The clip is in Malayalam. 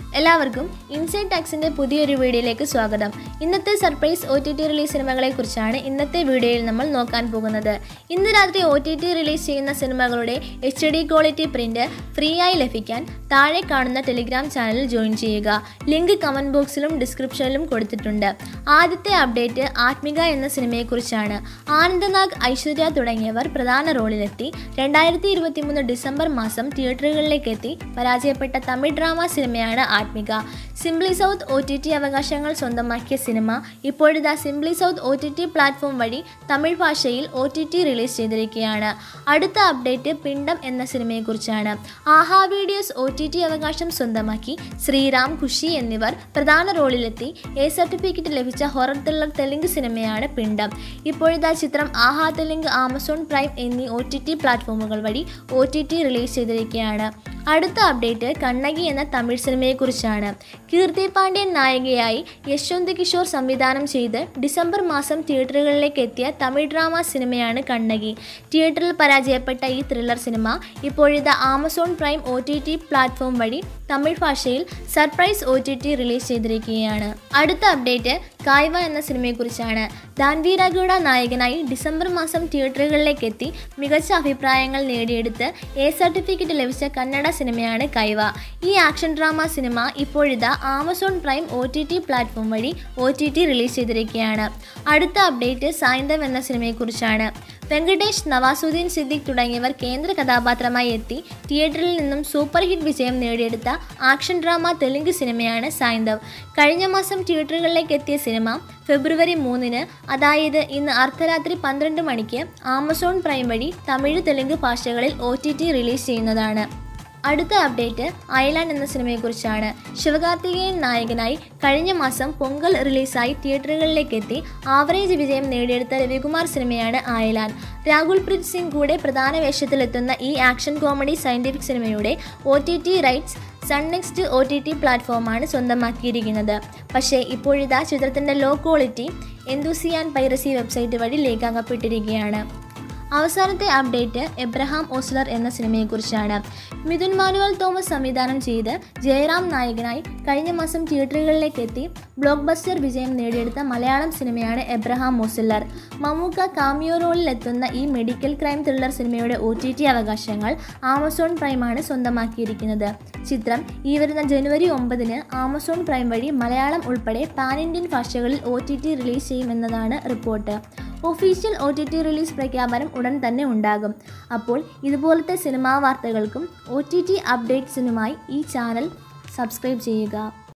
എല്ലാവർക്കും ഇൻസൈഡ് ടാക്സിൻ്റെ പുതിയൊരു വീഡിയോയിലേക്ക് സ്വാഗതം ഇന്നത്തെ surprise O T T release സിനിമകളെക്കുറിച്ചാണ് ഇന്നത്തെ വീഡിയോയിൽ നമ്മൾ നോക്കാൻ പോകുന്നത് ഇന്ന് രാത്രി ഒ ടി ടി റിലീസ് ചെയ്യുന്ന സിനിമകളുടെ H D quality print free ആയി ലഭിക്കാൻ താഴെ കാണുന്ന ടെലിഗ്രാം ചാനൽ ജോയിൻ ചെയ്യുക ലിങ്ക് കമൻറ്റ് ബോക്സിലും ഡിസ്ക്രിപ്ഷനിലും കൊടുത്തിട്ടുണ്ട് ആദ്യത്തെ അപ്ഡേറ്റ് ആത്മിക എന്ന സിനിമയെക്കുറിച്ചാണ് ആനന്ദനാഗ് ഐശ്വര്യ തുടങ്ങിയവർ പ്രധാന റോളിലെത്തി രണ്ടായിരത്തി ഇരുപത്തിമൂന്ന് ഡിസംബർ മാസം തിയേറ്ററുകളിലേക്ക് എത്തി പരാജയപ്പെട്ട തമിഴ് ഡ്രാമ സിനിമയാണ് Athmika simply south O T T അവകാശങ്ങൾ സ്വന്തമാക്കിയ സിനിമ ഇപ്പോഴിതാ simply south O T T platform വഴി തമിഴ് ഭാഷയിൽ ഒ ടി ടി റിലീസ് ചെയ്തിരിക്കുകയാണ് അടുത്ത അപ്ഡേറ്റ് പിണ്ടം എന്ന സിനിമയെക്കുറിച്ചാണ് Aha videos O T T അവകാശം സ്വന്തമാക്കി ശ്രീറാം ഖുഷി എന്നിവർ പ്രധാന റോളിലെത്തി എ സർട്ടിഫിക്കറ്റ് ലഭിച്ച ഹൊറർ ത്രില്ലർ തെലുങ്ക് സിനിമയാണ് പിണ്ടം ഇപ്പോഴിതാ ചിത്രം ആഹാ തെലുങ്ക് ആമസോൺ പ്രൈം എന്നീ ഒ ടി ടി പ്ലാറ്റ്ഫോമുകൾ വഴി ഒ ടി ടി റിലീസ് ചെയ്തിരിക്കുകയാണ് അടുത്ത അപ്ഡേറ്റ് കണ്ണകി എന്ന തമിഴ് സിനിമയെക്കുറിച്ചാണ് കീർത്തി പാണ്ഡ്യൻ നായികയായി യശ്വന്ത് കിഷോർ സംവിധാനം ചെയ്ത് ഡിസംബർ മാസം തിയേറ്ററുകളിലേക്ക് എത്തിയ തമിഴ് ഡ്രാമ സിനിമയാണ് കണ്ണകി തിയേറ്ററിൽ പരാജയപ്പെട്ട ഈ ത്രില്ലർ സിനിമ ഇപ്പോഴിതാ Amazon Prime O T T platform വഴി തമിഴ് ഭാഷയിൽ surprise O T T release ചെയ്തിരിക്കുകയാണ് അടുത്ത അപ്ഡേറ്റ് കായ്വ എന്ന സിനിമയെക്കുറിച്ചാണ് ദാൻവീർ അഗൂഡ നായകനായി ഡിസംബർ മാസം തിയേറ്ററുകളിലേക്ക് എത്തി മികച്ച അഭിപ്രായങ്ങൾ നേടിയെടുത്ത് എ സർട്ടിഫിക്കറ്റ് ലഭിച്ച കന്നഡ സിനിമയാണ് കൈവ ഈ ആക്ഷൻ ഡ്രാമ സിനിമ ഇപ്പോഴിതാ Amazon Prime O T T platform വഴി ഒ ടി ടി റിലീസ് ചെയ്തിരിക്കുകയാണ് അടുത്ത അപ്ഡേറ്റ് സായന്തം എന്ന സിനിമയെക്കുറിച്ചാണ് വെങ്കടേഷ് നവാസുദ്ദീൻ സിദ്ദിഖ് തുടങ്ങിയവർ കേന്ദ്ര കഥാപാത്രമായി എത്തി തിയേറ്ററിൽ നിന്നും സൂപ്പർ ഹിറ്റ് വിജയം നേടിയെടുത്ത ആക്ഷൻ ഡ്രാമ തെലുങ്ക് സിനിമയാണ് സായന്തവ് കഴിഞ്ഞ മാസം തിയേറ്ററുകളിലേക്ക് എത്തിയ സിനിമ ഫെബ്രുവരി മൂന്നിന് അതായത് ഇന്ന് അർദ്ധരാത്രി പന്ത്രണ്ട് മണിക്ക് ആമസോൺ പ്രൈം വഴി തമിഴ് തെലുങ്ക് ഭാഷകളിൽ ഒ റിലീസ് ചെയ്യുന്നതാണ് അടുത്ത അപ്ഡേറ്റ് അയലാൻഡ് എന്ന സിനിമയെക്കുറിച്ചാണ് ശിവകാർത്തികേയൻ നായകനായി കഴിഞ്ഞ മാസം പൊങ്കൽ റിലീസായി തിയേറ്ററുകളിലേക്ക് എത്തി ആവറേജ് വിജയം നേടിയെടുത്ത രവികുമാർ സിനിമയാണ് അയലാൻഡ് രാഹുൽ പ്രീത് സിംഗ് കൂടെ പ്രധാന വേഷത്തിലെത്തുന്ന ഈ ആക്ഷൻ കോമഡി സയൻറ്റിഫിക് സിനിമയുടെ O T T rights Sun Next O T T പ്ലാറ്റ്ഫോമാണ് സ്വന്തമാക്കിയിരിക്കുന്നത് പക്ഷേ ഇപ്പോഴിതാ ചിത്രത്തിൻ്റെ ലോ ക്വാളിറ്റി എന്തൂസിയാൻ പൈറസി വെബ്സൈറ്റ് വഴി ലീക്കാക്കപ്പെട്ടിരിക്കുകയാണ് അവസാനത്തെ അപ്ഡേറ്റ് എബ്രഹാം ഓസ്ലർ എന്ന സിനിമയെക്കുറിച്ചാണ് മിഥുൻ മാനുവൽ തോമസ് സംവിധാനം ചെയ്ത് ജയറാം നായകനായി കഴിഞ്ഞ മാസം തിയേറ്ററുകളിലേക്ക് എത്തി ബ്ലോക്ക് ബസ്റ്റർ വിജയം നേടിയെടുത്ത മലയാളം സിനിമയാണ് എബ്രഹാം ഓസ്ലർ മമ്മൂക്ക കാമിയോ റോളിൽ എത്തുന്ന ഈ മെഡിക്കൽ ക്രൈം ത്രില്ലർ സിനിമയുടെ ഒ ടി ടി അവകാശങ്ങൾ ആമസോൺ പ്രൈമാണ് സ്വന്തമാക്കിയിരിക്കുന്നത് ചിത്രം ഈ വരുന്ന ജനുവരി ഒമ്പതിന് ആമസോൺ പ്രൈം വഴി മലയാളം ഉൾപ്പെടെ പാൻ ഇന്ത്യൻ ഭാഷകളിൽ ഒ ടി ടി റിലീസ് ചെയ്യുമെന്നതാണ് report official O T T release പ്രഖ്യാപനം ഉടൻ തന്നെ ഉണ്ടാകും അപ്പോൾ ഇതുപോലത്തെ സിനിമാ വാർത്തകൾക്കും ഒ ടി ടി അപ്ഡേറ്റ്സിനുമായി ഈ ചാനൽ സബ്സ്ക്രൈബ് ചെയ്യുക